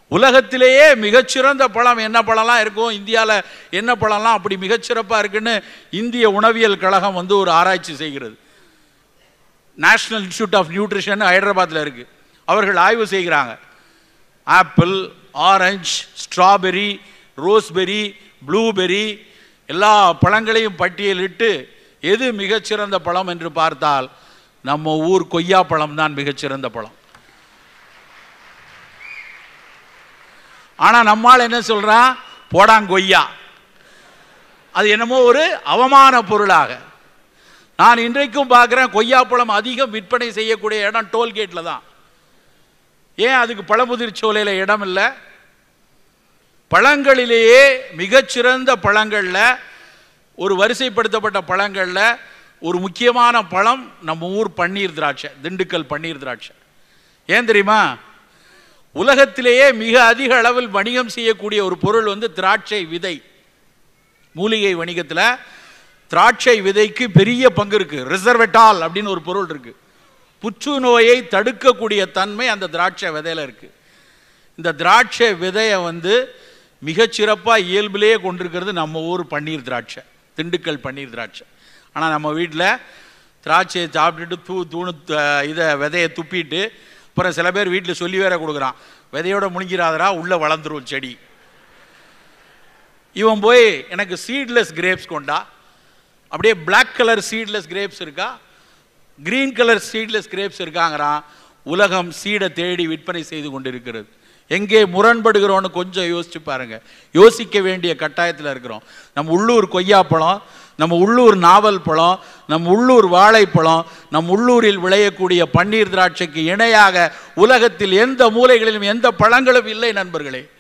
உலகத்திலேயே மிகச்சிறந்த பழம் என்ன பழம்லாம் இருக்கும் இந்தியாவில் என்ன பழம்லாம் அப்படி மிகச்சிறப்பாக இருக்குன்னு இந்திய உணவியல் கழகம் வந்து ஒரு ஆராய்ச்சி செய்கிறது நேஷனல் இன்ஸ்டியூட் ஆஃப் நியூட்ரிஷன் ஹைதராபாத்தில் இருக்கு அவர்கள் ஆய்வு செய்கிறாங்க apple orange strawberry raspberry blueberry எல்லா பழங்களையும் பட்டியலிட்டு எது மிகச்சிறந்த பழம் என்று பார்த்தால் நம்ம ஊர் கொய்யா பழம் தான் மிகச்சிறந்த பழம் ஆனால் நம்மால் என்ன சொல்றான் போடாங்கொய்யா அது என்னமோ ஒரு அவமான பொருளாக நான் இன்றைக்கும் பார்க்குறேன் கொய்யாப்பழம் அதிகம் விற்பனை செய்யக்கூடிய இடம் டோல்கேட்டில் தான் ஏன் அதுக்கு பழமுதிர் சோலையில் இடம் இல்லை பழங்களிலேயே மிகச்சிறந்த பழங்களில் ஒரு வரிசைப்படுத்தப்பட்ட பழங்களில் ஒரு முக்கியமான பழம் நம்ம ஊர் பன்னீர் திராட்சை திண்டுக்கல் பன்னீர் திராட்சை ஏன் தெரியுமா உலகத்திலேயே மிக அதிக அளவில் வணிகம் செய்யக்கூடிய ஒரு பொருள் வந்து திராட்சை விதை மூலிகை வணிகத்தில் திராட்சை விதைக்கு பெரிய பங்கு இருக்கு ரிசர்வெட்டால் அப்படின்னு ஒரு பொருள் இருக்கு புற்றுநோயை தடுக்கக்கூடிய தன்மை அந்த திராட்சை விதையில இருக்கு இந்த திராட்சை விதையை வந்து மிகச்சிறப்பாக இயல்பிலேயே கொண்டிருக்கிறது நம்ம ஊர் பன்னீர் திராட்சை திண்டுக்கல் பன்னீர் திராட்சை ஆனால் நம்ம வீட்டில் திராட்சையை சாப்பிட்டுட்டு தூ தூணு த- இதை விதையை துப்பிட்டு அப்புறம் சில பேர் வீட்டில் சொல்லி வேற கொடுக்குறான் விதையோட முழுங்கிறாதரா உள்ளே வளர்ந்துரும் செடி இவன் போய் எனக்கு சீட்லெஸ் கிரேப்ஸ் கொண்டா அப்படியே Black கலர் சீட்லெஸ் கிரேப்ஸ் இருக்கா கிரீன் கலர் சீட்லெஸ் கிரேப்ஸ் இருக்காங்கிறான் உலகம் சீடை தேடி விற்பனை செய்து கொண்டிருக்கிறது எங்கே முரண்படுகிறோன்னு கொஞ்சம் யோசிச்சு பாருங்க யோசிக்க வேண்டிய கட்டாயத்தில் இருக்கிறோம் நம்ம உள்ளூர் கொய்யாப்பழம் நம்ம உள்ளூர் நாவல் பழம் நம்ம உள்ளூர் வாழைப்பழம் நம் உள்ளூரில் விளையக்கூடிய பன்னீர் திராட்சைக்கு இணையாக உலகத்தில் எந்த மூலைகளிலும் எந்த பழங்களும் இல்லை நண்பர்களே